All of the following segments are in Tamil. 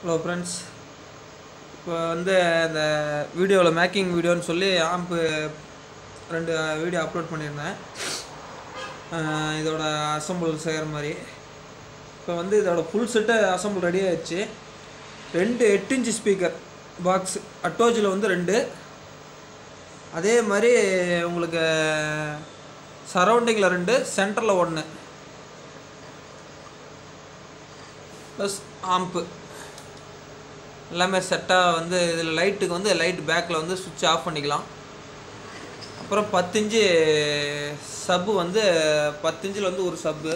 ஹலோ ஃப்ரெண்ட்ஸ் இப்போ வந்து இந்த வீடியோவில் மேக்கிங் வீடியோன்னு சொல்லி ஆம்பு ரெண்டு வீடியோ அப்லோட் பண்ணியிருந்தேன் அஹ் இதோட அசம்பிள் செய்கிற மாதிரி இப்போ வந்து இதோட ஃபுல் செட்டு அசம்பிள் ரெடி ஆயிடுச்சு ரெண்டு எட்டு இன்ச்சு ஸ்பீக்கர் பாக்ஸ் அட்டோஜில் வந்து ரெண்டு அதே மாதிரி உங்களுக்கு சரௌண்டிங்கில் ரெண்டு சென்டரில் ஒன்று ப்ளஸ் ஆம்ப்பு எல்லாமே செட்டாக வந்து இதில் லைட்டுக்கு வந்து லைட் பேக்கில் வந்து சுவிட்ச் ஆஃப் பண்ணிக்கலாம் அப்புறம் பத்தஞ்சு சப்பு வந்து பத்தஞ்சில் வந்து ஒரு சப்பு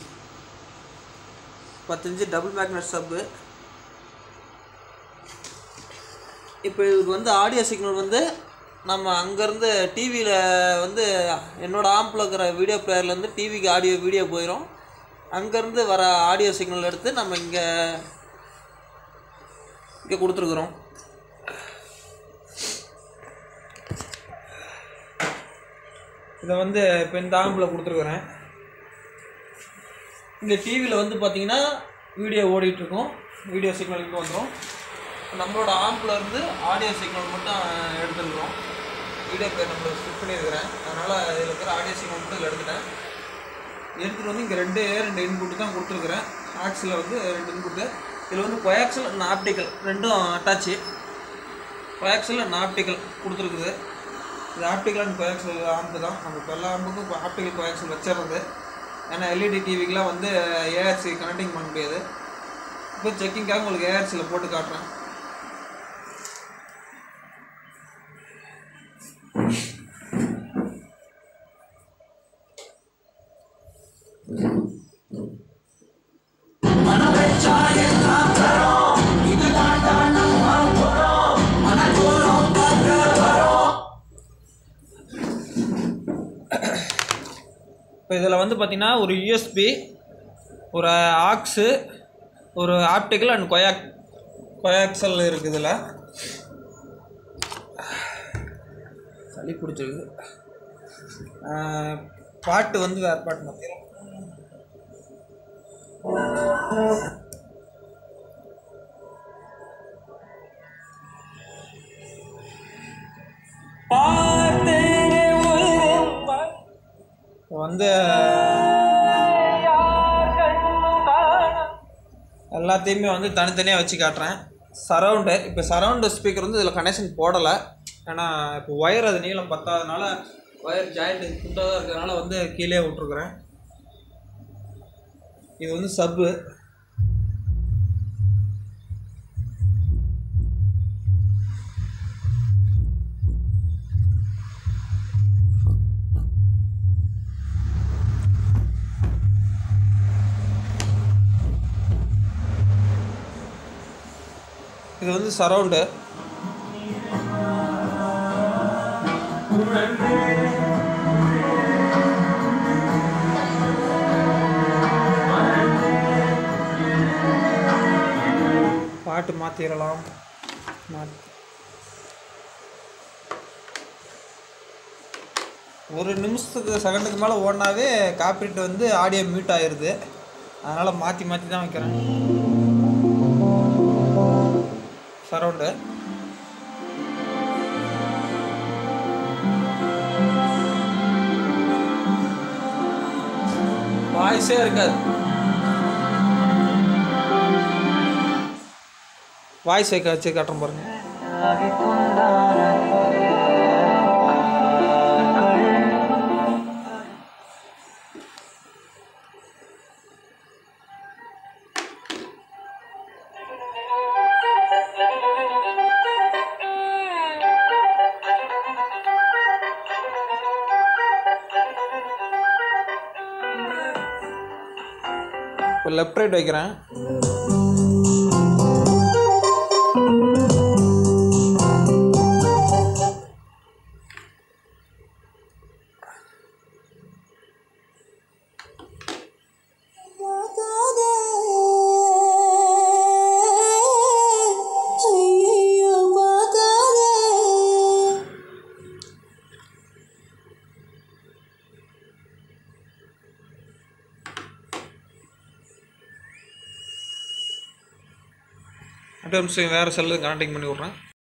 பத்தஞ்சு டபுள் மேக்னெட் சப்பு இப்போ இதுக்கு வந்து ஆடியோ சிக்னல் வந்து நம்ம அங்கேருந்து டிவியில் வந்து என்னோடய ஆம்பில் இருக்கிற வீடியோ பிளேயர்லேருந்து டிவிக்கு ஆடியோ வீடியோ போயிடும் அங்கேருந்து வர ஆடியோ சிக்னல் எடுத்து நம்ம இங்கே இங்கே கொடுத்துருக்குறோம் இதை வந்து இப்போ இந்த ஆம்பில் கொடுத்துருக்குறேன் இங்கே டிவியில் வந்து பார்த்தீங்கன்னா வீடியோ ஓடிட்டுருக்கோம் வீடியோ சிக்னல் இங்கே வந்துடும் நம்மளோட ஆம்பில் இருந்து ஆடியோ சிக்னல் மட்டும் எடுத்துருக்குறோம் வீடியோ பேர் நம்ம ஸ்கிப் பண்ணியிருக்கிறேன் அதனால் இதில் இருக்கிற ஆடியோ சிக்னல் மட்டும் இதில் எடுத்துட்டேன் எடுத்துகிட்டு வந்து இங்கே ரெண்டு ரெண்டு இன்புட்டு தான் கொடுத்துருக்குறேன் ஆக்ஸில் வந்து ரெண்டு இன்புட்டு இதில் வந்து கொயாக்சல் அண்ட் ஆப்டிக்கல் ரெண்டும் அட்டாச்சு கொயாக்சல் அண்ட் ஆப்டிக்கல் கொடுத்துருக்குது இது ஆப்டிக்கல் அண்ட் கொயாக்சல் ஆம்பு தான் நம்ம இப்போ எல்லா ஆம்புக்கும் ஆப்டிக்கல் கொயாக்சல் வச்சிடுறது ஏன்னா எல்இடி டிவிக்கெலாம் வந்து ஏஆர்சி கனெக்டிங் பண்ண முடியாது இப்போ செக்கிங்காக உங்களுக்கு ஏஆர்சியில் போட்டு காட்டுறேன் இப்போ இதில் வந்து பார்த்திங்கன்னா ஒரு யூஎஸ்பி ஒரு ஆக்ஸு ஒரு ஆப்டிக்கல் அண்ட் கொயாக் கொயாக்சல் இருக்குது இதில் சளி பிடிச்சிருக்கு ஆஹ், பாட்டு வந்து வேறு பாட்டு மாற்றிடும் இப்போ வந்து எல்லாத்தையுமே வந்து தனித்தனியாக வச்சு காட்டுறேன் சரவுண்டு இப்போ சரவுண்டு ஸ்பீக்கர் வந்து இதில் கனெக்ஷன் போடலை ஏன்னா இப்போ ஒயர் அது நீளம் பத்தாதனால ஒயர் ஜாயிண்ட் குண்டாக இருக்கிறதுனால வந்து கீழே விட்ருக்குறேன் இது வந்து சப்பு இது வந்து சரவுண்டு பாட்டு மாற்றிடலாம் மாற்றி ஒரு நிமிஷத்துக்கு செகண்டுக்கு மேலே ஓடினாவே காப்பிரைட் வந்து ஆடியோ மியூட் ஆயிடுது அதனால் மாற்றி மாற்றி தான் வைக்கிறேன் சரவுண்டு வாய்ஸே இருக்காது வாய்ஸ் வைக்க வச்சு காட்டுறேன் பாருங்க இப்போ லெஃப்ட் ரைட் வைக்கிறேன் ஐயையோ பார்க்காதே அப்படியே ஒரு நிமிஷம் வேறு செல்லு கனெக்டிங் பண்ணி விட்றேன்